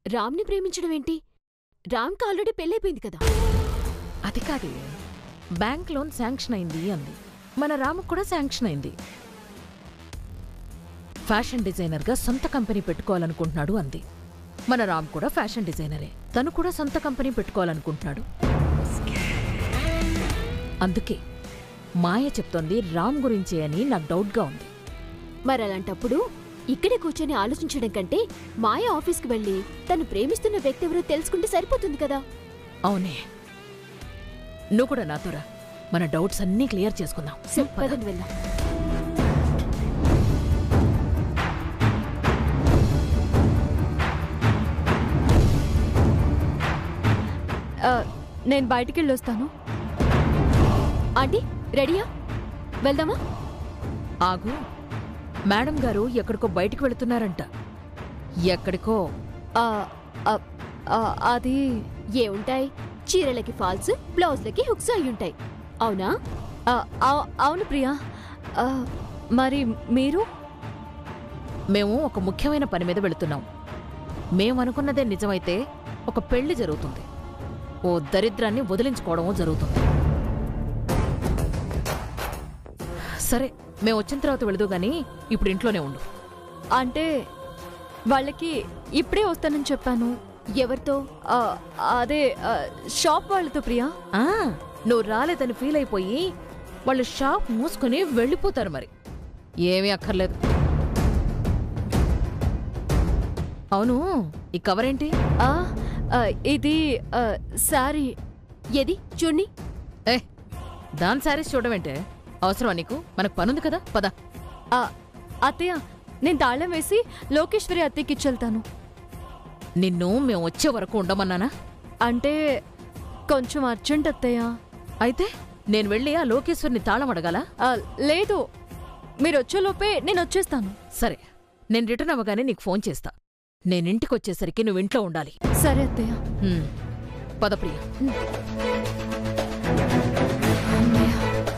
రామ్ని ప్రేమించడం ఏంటి రామ్కి ఆల్రెడీ పెళ్ళైపోయింది కదా అది కాదే బ్యాంక్ లోన్ శాంక్షన్ అయింది అంది మన రాముకు కూడా శాంక్షన్ అయింది ఫ్యాషన్ డిజైనర్గా సొంత కంపెనీ పెట్టుకోవాలనుకుంటున్నాడు అంది మన రామ్ కూడా ఫ్యాషన్ డిజైనరే తను కూడా సొంత కంపెనీ పెట్టుకోవాలనుకుంటున్నాడు అందుకే మాయ చెప్తోంది రామ్ గురించే అని నాకు డౌట్గా ఉంది మరి అలాంటప్పుడు ఇక్కడే కూర్చొని ఆలోచించడం కంటే మాయ ఆఫీస్కి వెళ్ళి తను ప్రేమిస్తున్న వ్యక్తి ఎవరో తెలుసుకుంటే సరిపోతుంది కదా అవునే నువ్వు కూడా నాతో రా మన డౌట్స్ అన్నీ క్లియర్ చేసుకుందాం సరే, పదండి వెళ్దాం నేను బయటికి వెళ్ళొస్తాను ఆంటీ రెడీయా వెళ్దామా ఆగు మేడం గారు ఎక్కడికో బయటికి వెళుతున్నారంట ఎక్కడికో ఆ, ఆ, ఆ, అది ఏముంటాయి చీరలకి ఫాల్స్ బ్లౌజ్లకి హుక్స్ అయి ఉంటాయి అవునా ఆ, అవు- అవును ప్రియా ఆ, మరి మీరు మేము ఒక ముఖ్యమైన పని మీద వెళుతున్నాం మేమనుకున్నదే నిజమైతే ఒక పెళ్లి జరుగుతుంది ఓ దరిద్రాన్ని వదిలించుకోవడమో జరుగుతుంది సరే మేము వచ్చిన తర్వాత వెళదు గాని ఇప్పుడు ఇంట్లోనే ఉండు అంటే వాళ్ళకి ఇప్పుడే వస్తానని చెప్పాను ఎవరితో ఆ, అదే ఆ, షాప్ వాళ్ళతో ప్రియా ఆ నువ్వు రాలేదని ఫీల్ అయిపోయి వాళ్ళు షాప్ మూసుకుని వెళ్ళిపోతారు మరి ఏమీ అక్కర్లేదు అవును ఈ కవర్ ఏంటి ఆ, ఆ, ఇది ఆ, సారీ ఏది చూడండి ఏ దాని శారీస్ చూడవేంటే అవసరమా నీకు మనకు పనుంది కదా పద ఆ, అత్తయ్య నేను తాళం వేసి లోకేశ్వరి అత్తయ్యకి ఇచ్చెళ్తాను నిన్ను మేము వచ్చే వరకు ఉండమన్నానా అంటే కొంచెం అర్జెంట్ అత్తయ్య అయితే నేను వెళ్ళి ఆ లోకేశ్వరిని తాళం అడగాలా ఆ, లేదు మీరు వచ్చేలోపే నేను వచ్చేస్తాను సరే నేను రిటర్న్ అవ్వగానే నీకు ఫోన్ చేస్తా నేనింటికి వచ్చేసరికి నువ్వు ఇంట్లో ఉండాలి సరే అత్తయ్య హ్మ్. పద ప్రియ అమ్మయ్య.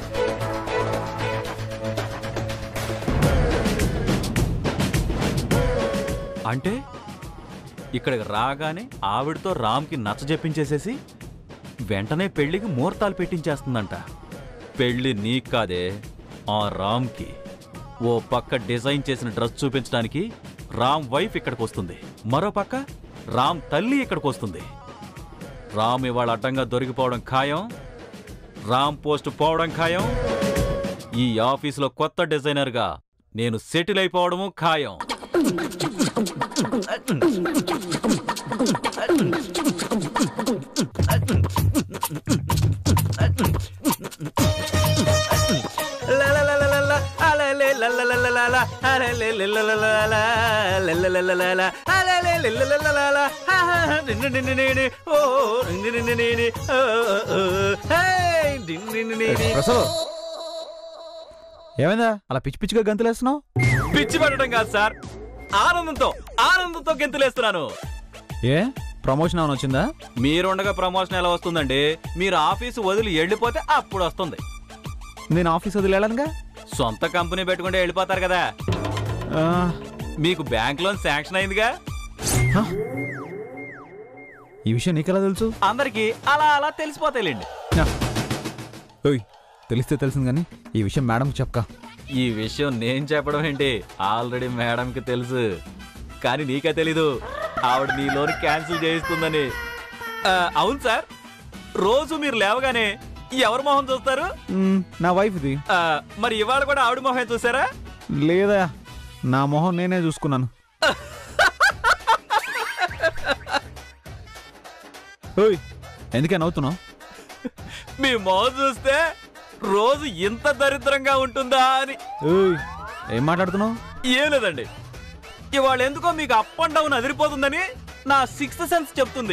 అంటే ఇక్కడికి రాగానే ఆవిడతో రామ్కి నచ్చజెప్పించేసేసి వెంటనే పెళ్లికి ముహూర్తాలు పెట్టించేస్తుందంట పెళ్లి నీకు కాదే ఆ రామ్కి ఓ పక్క డిజైన్ చేసిన డ్రెస్ చూపించడానికి రామ్ వైఫ్ ఇక్కడికి వస్తుంది మరో పక్క రామ్ తల్లి ఇక్కడికి వస్తుంది రామ్ ఇవాళ అడ్డంగా దొరికిపోవడం ఖాయం రామ్ పోస్ట్ పోవడం ఖాయం ఈ ఆఫీసులో కొత్త డిజైనర్గా నేను సెటిల్ అయిపోవడము ఖాయం ప్రసాద్ ఏమైందా అలా పిచ్చి పిచ్చిగా గంతులేస్తున్నావు పిచ్చి పడటం కాదు సార్ ఆనందంతో ఆనందంతో గెంతులేస్తున్నాను ఏ ప్రమోషన్ ఏమైనా వచ్చిందా మీరుండగా ప్రమోషన్ ఎలా వస్తుందండి మీరు ఆఫీసు వదిలి వెళ్ళిపోతే అప్పుడు వస్తుంది నేను ఆఫీస్ వదిలి వెళ్ళానుగా సొంత కంపెనీ పెట్టుకుంటే వెళ్ళిపోతారు కదా ఆ, మీకు బ్యాంక్ లోన్ శాంక్షన్ అయిందిగా హ? ఈ విషయం నీకెలా తెలుసు అందరికి అలా అలా తెలిసిపోతాయిలేండి నా. ఓయ్ తెలిస్తే తెలిసింది కానీ ఈ విషయం మేడంకి చెప్పక ఈ విషయం నేను చెప్పడం ఏంటి ఆల్రెడీ మేడంకి తెలుసు కానీ నీకే తెలీదు ఆవిడ నీ లోన్ క్యాన్సిల్ చేయిస్తుందని ఆ, అవును సార్ రోజు మీరు లేవగానే ఎవరి మొహం చూస్తారు మ్, నా వైఫ్ ఇది ఆ, మరి ఇవాళ కూడా ఆవిడ మొహం చూసారా లేదా నా మొహం నేనే చూసుకున్నాను ఓయ్ ఎందుకే నవ్వుతున్నావు మీ మొహం చూస్తే రోజు ఇంత దరిద్రంగా ఉంటుందా అని ఓయ్ ఏం మాట్లాడుతున్నావు ఏం లేదండి ఇవాళ ఎందుకో మీకు అప్ అండ్ డౌన్ అదిరిపోతుందని నా సిక్స్త్ సెన్స్ చెప్తుంది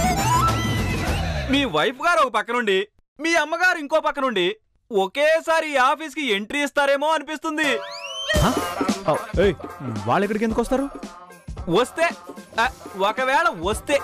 మీ వైఫ్ గారు ఒక పక్క నుండి మీ అమ్మగారు ఇంకో పక్క నుండి ఒకేసారి ఈ ఆఫీస్కి ఎంట్రీ ఇస్తారేమో అనిపిస్తుంది హ? ఓ, ఏయ్ వాళ్ళు ఇక్కడికి ఎందుకు వస్తారు వస్తే ఆ, ఒకవేళ వస్తే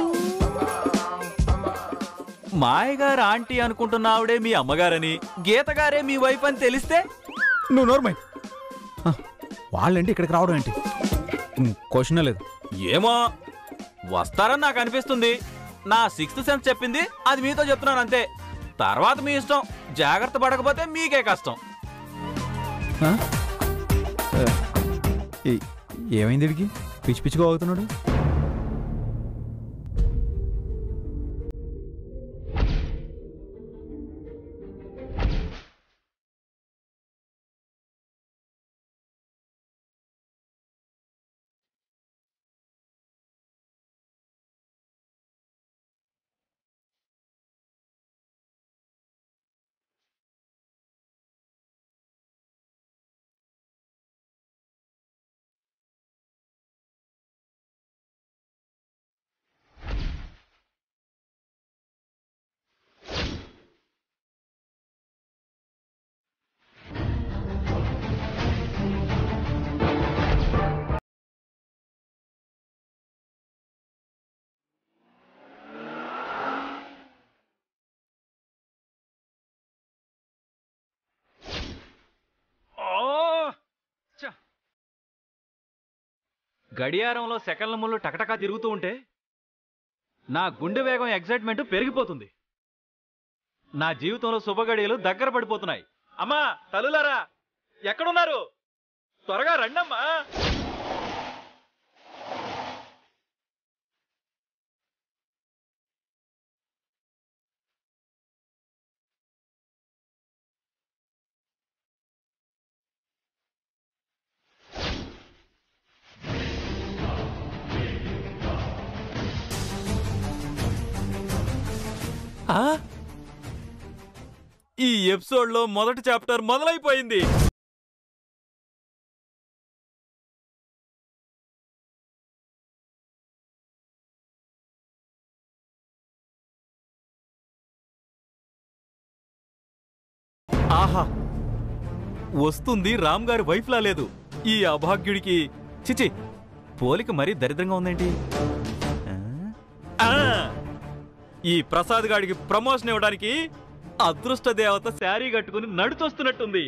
మాయగారు ఆంటీ అనుకుంటున్న ఆవిడే మీ అమ్మగారని గీతగారే మీ వైఫ్ అని తెలిస్తే నువ్వు నోర్మై వాళ్ళేంటి ఇక్కడికి రావడం ఏంటి క్వశ్చనే లేదు ఏమో వస్తారని నాకు అనిపిస్తుంది నా సిక్స్త్ సెన్స్ చెప్పింది అది మీతో చెప్తున్నాను అంతే తర్వాత మీ ఇష్టం జాగ్రత్త పడకపోతే మీకే కష్టం ఆ? ఆ, ఏ- ఏమైంది వీడికి పిచ్చి పిచ్చిగా అవుతున్నాడు గడియారంలో సెకండ్ల ముళ్ళు టకటకా తిరుగుతూ ఉంటే నా గుండె వేగం ఎగ్జైట్మెంట్ పెరిగిపోతుంది నా జీవితంలో శుభగడియలు దగ్గర పడిపోతున్నాయి అమ్మా తల్లులారా ఎక్కడున్నారు త్వరగా రండమ్మా ఆ? ఈ ఎపిసోడ్లో మొదటి చాప్టర్ మొదలైపోయింది ఆహా వస్తుంది రామ్ గారి వైఫ్లా లేదు ఈ అభాగ్యుడికి చిచి పోలిక మరీ దరిద్రంగా ఉందేంటి ఆ? ఆ! ఈ ప్రసాద్ గాడికి ప్రమోషన్ ఇవ్వడానికి అదృష్ట దేవత శారీ కట్టుకుని నడుచొస్తున్నట్టుంది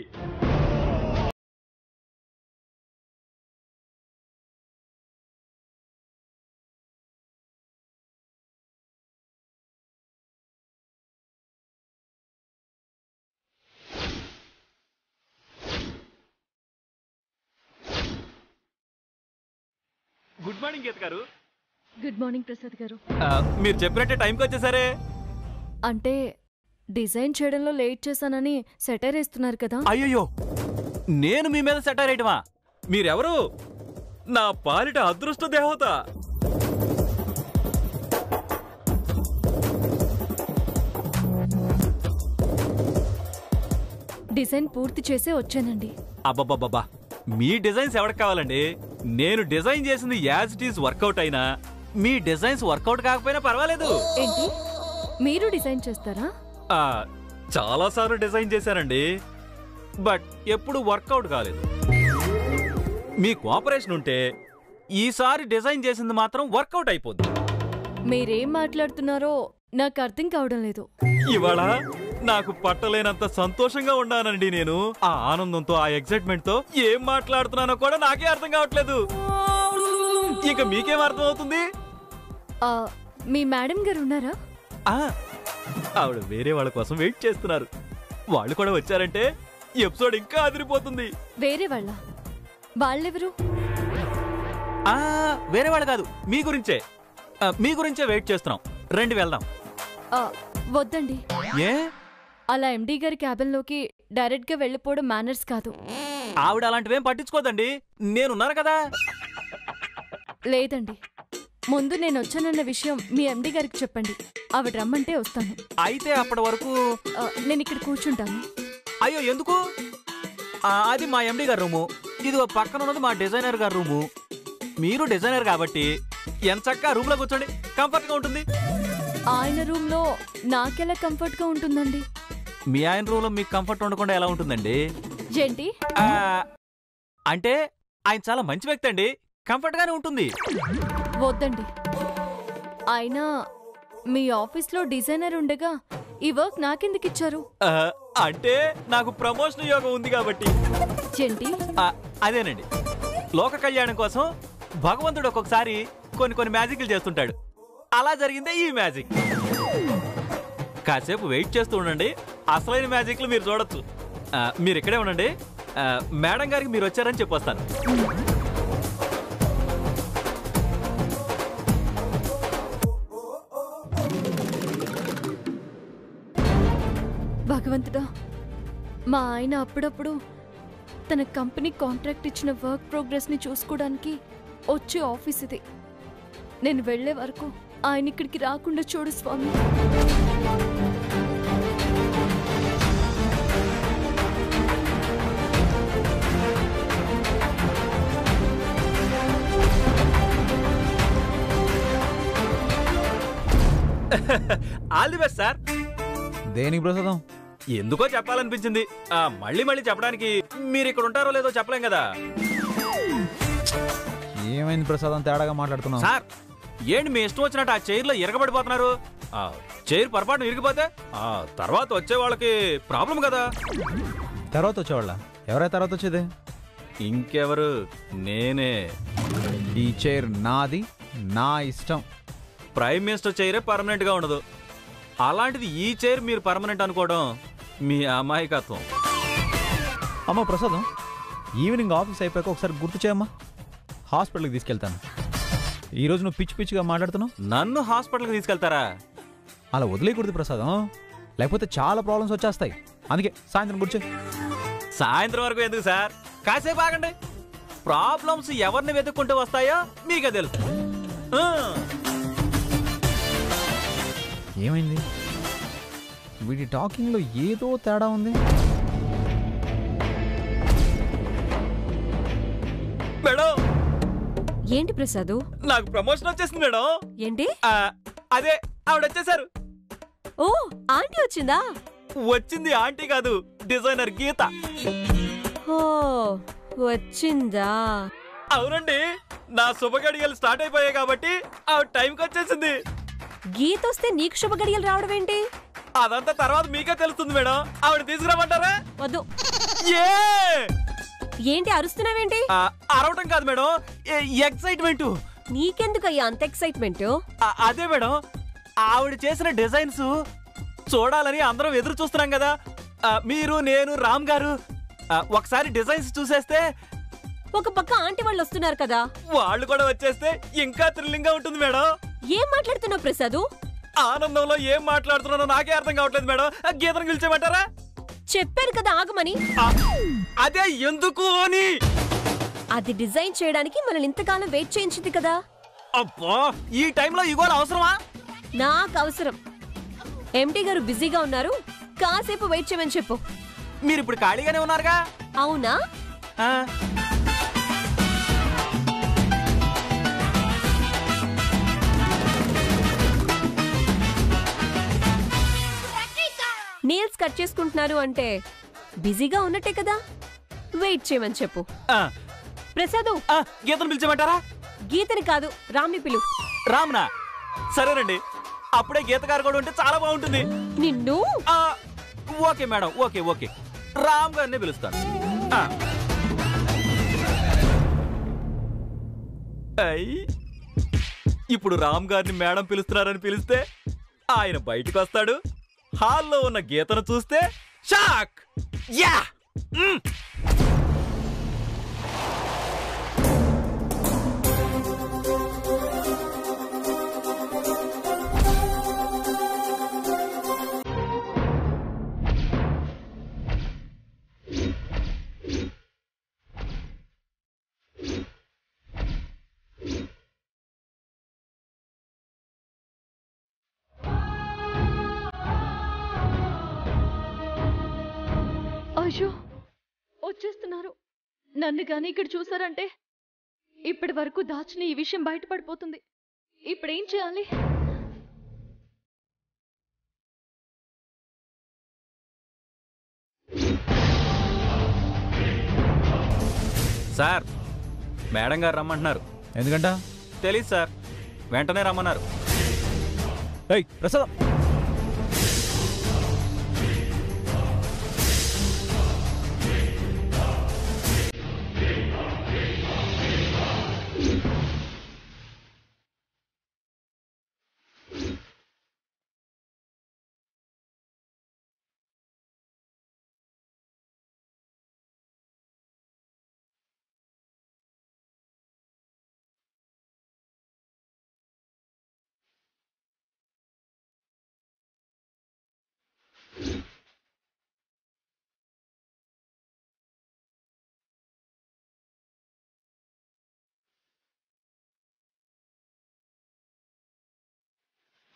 గుడ్ మార్నింగ్ గీత గారు గుడ్ మార్నింగ్ ప్రసాద్ గారు ఆ, మీరు చెప్పినట్టే టైంకి వచ్చేసరే అంటే డిజైన్ చేయడంలో లేట్ చేశానని సెటర్ వేస్తున్నారు కదా అయ్యయ్యో నేను మీ మీద సెటర్ వేయటమా మీరెవరు నా పాలిట అదృష్ట దేవత డిజైన్ పూర్తి చేసే వచ్చానండి అబ్బబ్బబ్బబ్బా మీ డిజైన్స్ ఎవరికి కావాలండి నేను డిజైన్ చేసింది యాజ్ ఇట్ ఈస్ వర్కౌట్ అయినా మీ డిజైన్స్ వర్కౌట్ కాకపోయినా పర్వాలేదు ఏంటి మీరు డిజైన్ చేస్తారా ఆ, చాలాసార్లు డిజైన్ చేశానండి బట్ ఎప్పుడు వర్కౌట్ కాలేదు మీ కోఆపరేషన్ ఉంటే ఈసారి డిజైన్ చేసింది మాత్రం వర్కౌట్ అయిపోద్ది మీరేం మాట్లాడుతున్నారో నాకు అర్థం కావడం లేదు ఇవాళ నాకు పట్టలేనంత సంతోషంగా ఉన్నానండి నేను ఆ ఆనందంతో ఆ ఎక్సైట్మెంట్ తో ఏం మాట్లాడుతున్నానో కూడా నాకే అర్థం కావట్లేదు ఇక మీకేం అర్థం అవుతుంది ఆ, మీ మేడం గారు ఉన్నారా ఆ, ఆవిడ వేరే వాళ్ళ కోసం వెయిట్ చేస్తున్నారు వాళ్ళు కూడా వచ్చారంటే ఎపిసోడ్ ఇంకా అదిరిపోతుంది వేరే వాళ్ళ వాళ్ళెవరు ఆ వేరే వాళ్ళు కాదు మీ గురించే ఆ, మీ గురించే వెయిట్ చేస్తున్నాం రండి వెళ్దాం ఆ, వద్దండి ఏ అలా ఎండీ గారి క్యాబిన్లోకి డైరెక్ట్గా వెళ్ళిపోవడం మేనర్స్ కాదు ఆవిడ అలాంటివేం పట్టించుకోదండి నేనున్నాను కదా లేదండి ముందు నేను వచ్చానన్న విషయం మీ ఎండీ గారికి చెప్పండి ఆవిడ రమ్మంటే వస్తాను అయితే అప్పటి వరకు ఆ, నేను ఇక్కడ కూర్చుంటాను అయ్యో ఎందుకు ఆ, అది మా ఎండి గారి రూము ఇది పక్కన ఉన్నది మా డిజైనర్ గారి రూము మీరు డిజైనర్ కాబట్టి ఎంచక్క రూమ్ లో కూర్చోండి కంఫర్ట్ గా ఉంటుంది ఆయన రూమ్ లో నాకెలా కంఫర్ట్ గా ఉంటుందండి మీ ఆయన రూమ్ లో మీకు కంఫర్ట్ ఉండకుండా ఎలా ఉంటుందండి ఏంటి ఆ, అంటే ఆయన చాలా మంచి వ్యక్తి అండి కంఫర్ట్ గానే ఉంటుంది వద్దండి అయినా మీ ఆఫీస్లో డిజైనర్ ఉండగా ఈ వర్క్ నాకెందుకు ఇచ్చారు ఆ, అంటే నాకు ప్రమోషన్ యోగం ఉంది కాబట్టి ఏంటి ఆ, అదేనండి లోక కళ్యాణం కోసం భగవంతుడు ఒక్కొక్కసారి కొన్ని కొన్ని మ్యాజిక్లు చేస్తుంటాడు అలా జరిగిందే ఈ మ్యాజిక్ కాసేపు వెయిట్ చేస్తూ ఉండండి అసలైన మ్యాజిక్లు మీరు చూడొచ్చు ఆ, మీరు ఇక్కడే ఉండండి ఆ, మేడం గారికి మీరు వచ్చారని చెప్పొస్తాను భగవంతుడా మా ఆయన అప్పుడప్పుడు తన కంపెనీ కాంట్రాక్ట్ ఇచ్చిన వర్క్ ప్రోగ్రెస్ని చూసుకోవడానికి వచ్చే ఆఫీస్ ఇది నేను వెళ్ళే వరకు ఆయన ఇక్కడికి రాకుండా చూడు స్వామి ఆల్ ది బెస్ట్ సార్ దేనికి ప్రసాదం ఎందుకో చెప్పాలనిపించింది ఆ, మళ్ళీ మళ్ళీ చెప్పడానికి మీరు ఇక్కడ ఉంటారో లేదో చెప్పలేం కదా ఏమైంది ప్రసాదం తేడాగా మాట్లాడుతున్నావు సార్ ఏంటి మీ ఇష్టం వచ్చినట్టు ఆ చైర్లో ఇరగబడిపోతున్నారు ఆ చైర్ పొరపాటున ఇరిగిపోతే ఆ తర్వాత వచ్చే వాళ్ళకి ప్రాబ్లం కదా తర్వాత వచ్చేవాళ్ళ ఎవరైతే తర్వాత వచ్చేది ఇంకెవరు నేనే ఈ చైర్ నాది నా ఇష్టం ప్రైమ్ మినిస్టర్ చైరే పర్మనెంట్ గా ఉండదు అలాంటిది ఈ చైర్ మీరు పర్మనెంట్ అనుకోవడం మీ అమాయకత్వం అమ్మ ప్రసాదం ఈవినింగ్ ఆఫీస్ అయిపోయాక ఒకసారి గుర్తు చేయమ్మా హాస్పిటల్కి తీసుకెళ్తాను ఈరోజు నువ్వు పిచ్చి పిచ్చిగా మాట్లాడుతున్నావు నన్ను హాస్పిటల్కి తీసుకెళ్తారా అలా వదిలేయకూడదు ప్రసాదం లేకపోతే చాలా ప్రాబ్లమ్స్ వచ్చేస్తాయి అందుకే సాయంత్రం గుర్చే సాయంత్రం వరకు ఎందుకు సార్ కాసేపు ఆగండి ప్రాబ్లమ్స్ ఎవరిని వెతుక్కుంటూ వస్తాయో మీకే తెలుసు ఆ. ఏమైంది వీడి టాకింగ్లో ఏదో తేడా ఉంది మేడం ఏంటి ప్రసాదు నాకు ప్రమోషన్ వచ్చేసింది మేడం ఏంటి ఆ, అదే ఆవిడ వచ్చేసారు ఓ ఆంటీ వచ్చిందా వచ్చింది ఆంటీ కాదు డిజైనర్ గీత ఓ వచ్చిందా అవునండి నా శుభగడియలు స్టార్ట్ అయిపోయాయి కాబట్టి ఆవిడ టైంకి వచ్చేసింది గీత వస్తే నీకు శుభ గడియలు రావడం ఏంటి అదంతా తర్వాత మీకే తెలుస్తుంది మేడం ఆవిడ తీసుకురామంటారా వద్దు ఏ ఏంటి అరుస్తున్నావేంటి ఆ, అరవటం కాదు మేడం ఎక్సైట్మెంట్ నీకెందుకయ్యా అంత ఎక్సైట్మెంట్ అదే మేడం ఆవిడ చేసిన డిజైన్స్ చూడాలని అందరం ఎదురు చూస్తున్నాం కదా ఆ, మీరు నేను రామ్ గారు ఆ, ఒకసారి డిజైన్స్ చూసేస్తే ఒక పక్క ఆంటీ వాళ్ళు వస్తున్నారు కదా వాళ్ళు కూడా వచ్చేస్తే ఇంకా థ్రిల్లింగ్ గా ఉంటుంది మేడం ఏం మాట్లాడుతున్నావు ప్రసాదు ఆనందంలో ఏం మాట్లాడుతున్నానో నాకే అర్థం కావట్లేదు మేడం ఆ, గీతను పిలిచేమంటారా చెప్పాను కదా ఆగమని ఆ, అదే ఎందుకు అని అది డిజైన్ చేయడానికి మనల్ని ఇంతకాలం వెయిట్ చేయించింది కదా అబ్బా ఈ టైంలో ఇగోలు అవసరమా నాకు అవసరం ఎంటీ గారు బిజీగా ఉన్నారు కాసేపు వెయిట్ చేయమని చెప్పు మీరు ఇప్పుడు ఖాళీగానే ఉన్నారుగా అవునా ఆ, నీల్స్ కట్ చేసుకుంటున్నారు అంటే బిజీగా ఉన్నట్టే కదా వెయిట్ చేయమని చెప్పు ఆ, ప్రసాదు ఆ, గీతను పిలిచేమంటారా గీతని కాదు రామ్ని పిలు రామ్నా సరేనండి అప్పుడే గీత గారు కూడా ఉంటే చాలా బాగుంటుంది నిన్ను ఆ, okay madam okay okay Ram గారిని పిలుస్తాను ఆ. ఐ, ఇప్పుడు రామ్ గారిని మేడం పిలుస్తున్నారని పిలిస్తే ఆయన బయటికి వస్తాడు హాల్లో ఉన్న గీతను చూస్తే షాక్ యా మ్. అయ్యో వచ్చేస్తున్నారు నన్ను గాని ఇక్కడ చూసారంటే ఇప్పటి వరకు దాచిన ఈ విషయం బయటపడిపోతుంది ఇప్పుడేం చేయాలి సార్ మేడం గారు రమ్మంటున్నారు ఎందుకంట తెలీదు సార్ వెంటనే రమ్మన్నారు ఏయ్ ప్రసాదం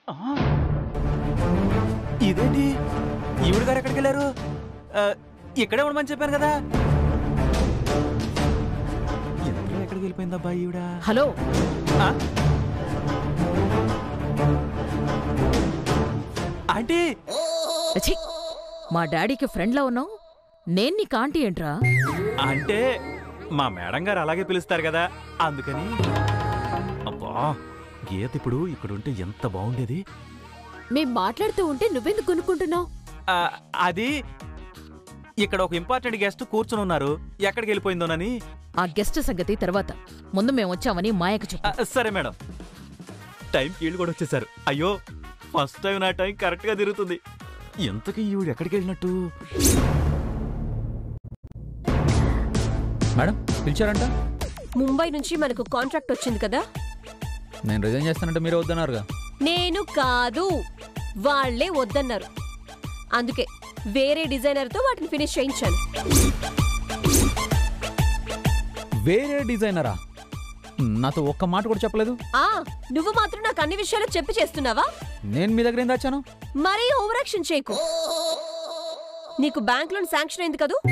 ఆ. ఇదేంటి ఈవిడ గారు ఎక్కడికి వెళ్ళారు ఆ, ఇక్కడే ఉండమని చెప్పాను కదా ఇంతలో ఎక్కడికి వెళ్ళిపోయిందబ్బా ఈవిడ హలో ఆ? ఆంటీ ఛీ! మా డాడీకి ఫ్రెండ్లా ఉన్నావు నేను నీకు ఆంటీ ఏంట్రా అంటే మా మేడం గారు అలాగే పిలుస్తారు కదా అందుకని అబ్బా గీత ఇప్పుడు ఇక్కడ ఉంటే ఎంత బాగుండేది మేం మాట్లాడుతూ ఉంటే నువ్వెందుకు కొనుక్కుంటున్నావు ఆ, అది ఇక్కడ ఒక ఇంపార్టెంట్ గెస్ట్ కూర్చుని ఉన్నారు ఎక్కడికి వెళ్ళిపోయిందోనని ఆ గెస్ట్ సంగతి తర్వాత ముందు మేము వచ్చామని మాయకు చెప్పు ఆ, సరే మేడం టైం కీళ్ళు కూడా వచ్చేసారు అయ్యో ఫస్ట్ టైం నా టైం కరెక్ట్ గా తిరుగుతుంది ఎంతకీ ఈవిడ ఎక్కడికి వెళ్ళినట్టు మేడం పిలిచారంట ముంబై నుంచి మనకు కాంట్రాక్ట్ వచ్చింది కదా నేను రిజైన్ చేస్తానంటే మీరే వద్దన్నారుగా నేను కాదు వాళ్ళే వద్దన్నారు అందుకే వేరే డిజైనర్తో వాటిని ఫినిష్ చేయించాను వేరే డిజైనరా నాతో ఒక్క మాట కూడా చెప్పలేదు ఆ నువ్వు మాత్రం నాకు అన్ని విషయాలు చెప్పి చేస్తున్నావా నేను మీ దగ్గర ఏం దాచాను మరీ ఓవర్ యాక్షన్ చేయకు నీకు బ్యాంక్ లోన్ శాంక్షన్ అయింది కదూ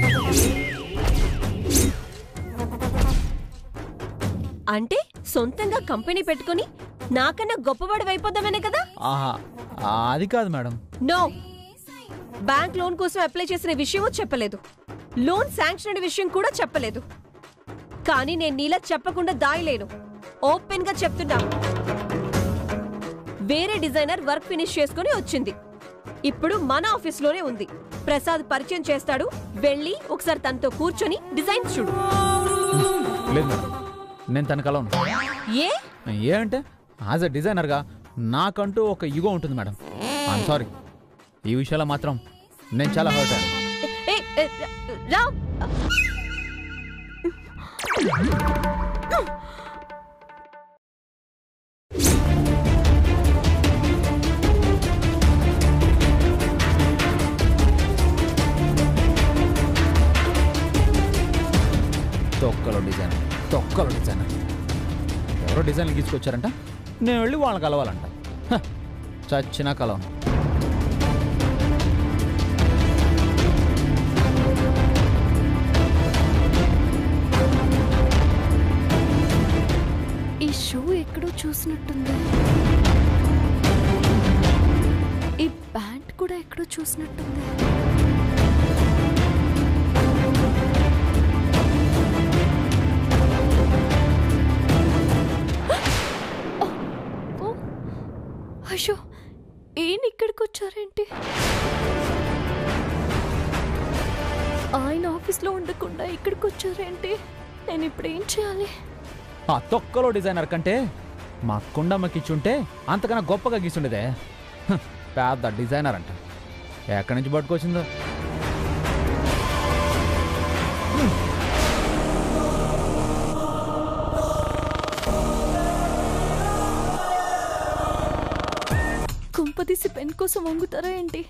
అంటే సొంతంగా కంపెనీ పెట్టుకుని నాకన్నా గొప్పవాడి అయిపోదామనే కదా ఆహా అది కాదు మేడం నో బ్యాంక్ లోన్ కోసం అప్లై చేసిన విషయమూ చెప్పలేదు లోన్ శాంక్షన్ అయిన విషయం కూడా చెప్పలేదు కానీ నేను నీలా చెప్పకుండా దాయలేను ఓపెన్ గా చెప్తున్నా వేరే డిజైనర్ వర్క్ ఫినిష్ చేసుకుని వచ్చింది ఇప్పుడు మన ఆఫీస్లోనే ఉంది ప్రసాద్ పరిచయం చేస్తాడు వెళ్ళి ఒకసారి తనతో కూర్చొని డిజైన్ చూడు లేదు మేడం నేను తన కలవను ఏ ఏ అంటే యాజ్ అ డిజైనర్గా నాకంటూ ఒక ఇగో ఉంటుంది మేడం ఐఎమ్ సారీ ఈ విషయంలో మాత్రం నేను చాలా హర్ట్ అయ్యాను ఏ, ఏ, రా తొక్కలో డిజైనర్ తొక్కలో డిజైనర్ ఎవరో డిజైన్లు తీసుకొచ్చారంట నేను వెళ్ళి వాళ్ళని కలవాలంట హ, చచ్చినా కలవను ఈ షూ ఎక్కడో చూసినట్టుంది ఈ ప్యాంట్ కూడా ఎక్కడో చూసినట్టుంది ఓ, అయ్యో ఈయన ఇక్కడికి వచ్చారేంటి ఆయన ఆఫీస్లో ఉండకుండా ఇక్కడికి వచ్చారేంటి నేను ఇప్పుడు ఏం చేయాలి ఆ తొక్కలో డిజైనర్ కంటే మా కుండమ్మకి ఇచ్చుంటే అంతకన్నా గొప్పగా గీసుండేదే హ, పెద్ద డిజైనర్ అంట ఎక్కడి నుంచి పట్టుకొచ్చిందో కుంపదీసి పెన్ కోసం వంగుతారా ఏంటి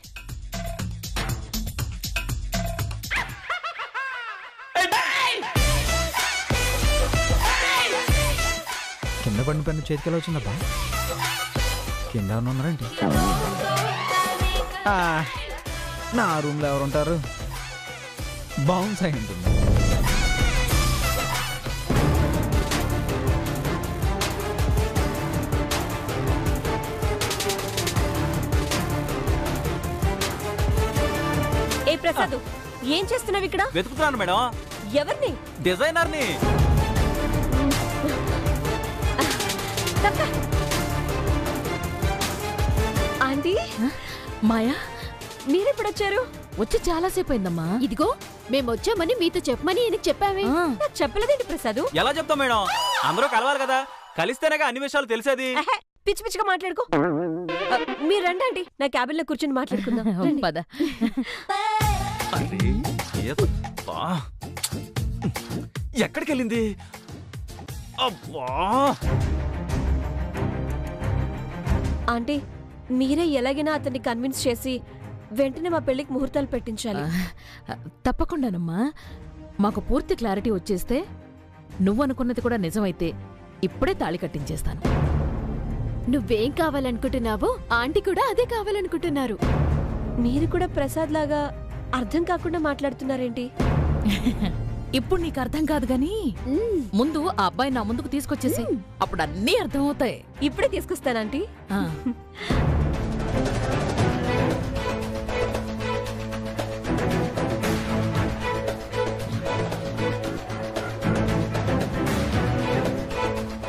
కింద పడిన పెన్ను చేతికి వచ్చిందబ్బా కింద ఎవరైనా ఉన్నారేంటి ఆ, నా రూమ్లో ఎవరు ఉంటారు బౌన్స్ అయి ఉంటుంది ఏ ప్రసాద్ ఏం చేస్తున్నావు ఇక్కడ వెతుకుతున్నాను మేడం ఎవరిని డిజైనర్ని తప్ప. ఆంటీ మాయా మీరెప్పుడు వచ్చారు వచ్చి చాలాసేపు అయిందమ్మా ఇదిగో మేమొచ్చామని మీతో చెప్పమని ఈయనకి చెప్పావే ఆ, నాకు చెప్పలేదేంటి ప్రసాద్ ఎలా చెప్తాం మేడం అందరూ కలవాలి కదా కలిస్తేనేగా అన్ని విషయాలు తెలిసేది ఎహె, పిచ్చి పిచ్చిగా మాట్లాడుకో ఆ, మీరు రండి అండి నా క్యాబిన్ లో కూర్చొని మాట్లాడుకుందాం రండి. పద అరే, గీత, బా. ఎక్కడికి వెళ్ళింది అబ్బా ఆంటీ మీరే ఎలాగైనా అతన్ని కన్విన్స్ చేసి వెంటనే మా పెళ్లికి ముహూర్తాలు పెట్టించాలి ఆ, తప్పకుండానమ్మా మాకు పూర్తి క్లారిటీ వచ్చేస్తే నువ్వు అనుకున్నది కూడా నిజమైతే ఇప్పుడే తాళి కట్టించేస్తాను నువ్వేం కావాలనుకుంటున్నావో ఆంటీ కూడా అదే కావాలనుకుంటున్నారు మీరు కూడా ప్రసాద్ లాగా అర్థం కాకుండా మాట్లాడుతున్నారేంటి ఇప్పుడు నీకు అర్థం కాదు గాని మ్మ్. ముందు ఆ అబ్బాయి నా ముందుకు తీసుకొచ్చేసి అప్పుడు అన్నీ అర్థమవుతాయి ఇప్పుడే తీసుకొస్తానంటీ ఆ.